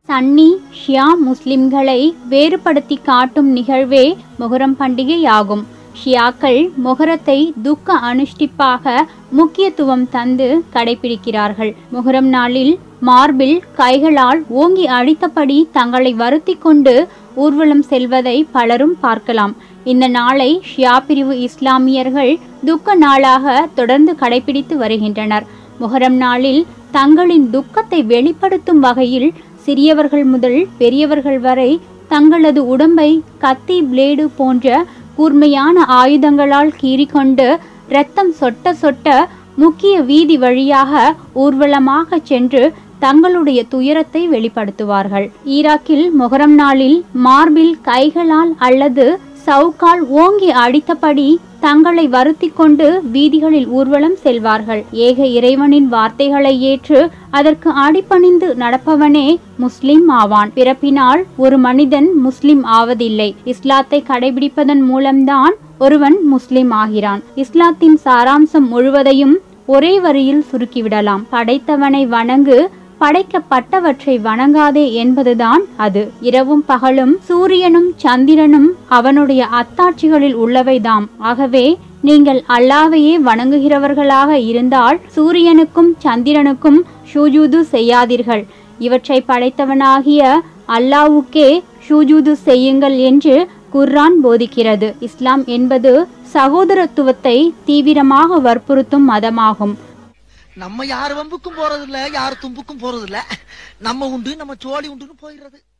சன்னி ஷியா முஸ்லிம்களை வேறுபடுத்தி காட்டும் நிகழ்வே மொஹரம் பண்டிகையாகும் ஷியாக்கள் மொஹரத்தை துக்க அனுஷ்டிப்பாக முக்கியத்துவம் தந்து கடைபிடிக்கிறார்கள் மொஹரம் நாளில் மார்பில் கைகளால் ஓங்கி அடித்தபடி தங்களை வருத்தி கொண்டு ஊர்வலம் செல்வதை பலரும் பார்க்கலாம் இந்த நாளை ஷியா பிரிவு இஸ்லாமியர்கள் துக்க நாளாக தொடர்ந்து கடைபிடித்து வருகின்றனர் மொஹரம் நாளில் தங்களின் துக்கத்தை வெளிப்படுத்தும் வகையில் சிறியவர்கள் முதல் பெரியவர்கள் வரை தங்களது உடம்பை கத்தி பிளேடு போன்ற கூர்மையான ஆயுதங்களால் கீறிக்கொண்டு இரத்தம் சொட்ட சொட்ட முக்கிய வீதி வழியாக ஊர்வலமாக சென்று தங்களுடைய துயரத்தை வெளிப்படுத்துவார்கள் ஈராக்கில் மொஹரம் நாளில் மார்பில் கைகளால் அல்லது சவுக்கால் ஓங்கி அடித்தபடி தங்களை வருத்தி கொண்டு வீதிகளில் ஊர்வலம் செல்வார்கள் ஏக இறைவனின் வார்த்தைகளை ஏற்று அதற்கு அடிபணிந்து நடப்பவனே முஸ்லிம் ஆவான் பிறப்பினால் ஒரு மனிதன் முஸ்லிம் ஆவதில்லை இஸ்லாத்தை கடைபிடிப்பதன் மூலம்தான் ஒருவன் முஸ்லிம் ஆகிறான் இஸ்லாத்தின் சாராம்சம் முழுவதையும் ஒரே வரியில் சுருக்கிவிடலாம் படைத்தவனை வணங்கு படைக்கப்பட்டவற்றை வணங்காதே என்பதுதான் அது இரவும் பகலும் சூரியனும் சந்திரனும் அவனுடைய அத்தாட்சிகளில் உள்ளவைதாம் ஆகவே நீங்கள் அல்லாவையே வணங்குகிறவர்களாக இருந்தால் சூரியனுக்கும் சந்திரனுக்கும் ஷூஜூது செய்யாதீர்கள் இவற்றை படைத்தவனாகிய அல்லாவுக்கே ஷூஜூது செய்யுங்கள் என்று குர்ஆன் போதிக்கிறது இஸ்லாம் என்பது சகோதரத்துவத்தை தீவிரமாக வற்புறுத்தும் மதமாகும் நம்ம யார் வம்புக்கும் போறது இல்ல யார் தும்புக்கும் போறது இல்ல நம்ம உண்டு நம்ம சோழி உண்டுன்னு போயிடுறது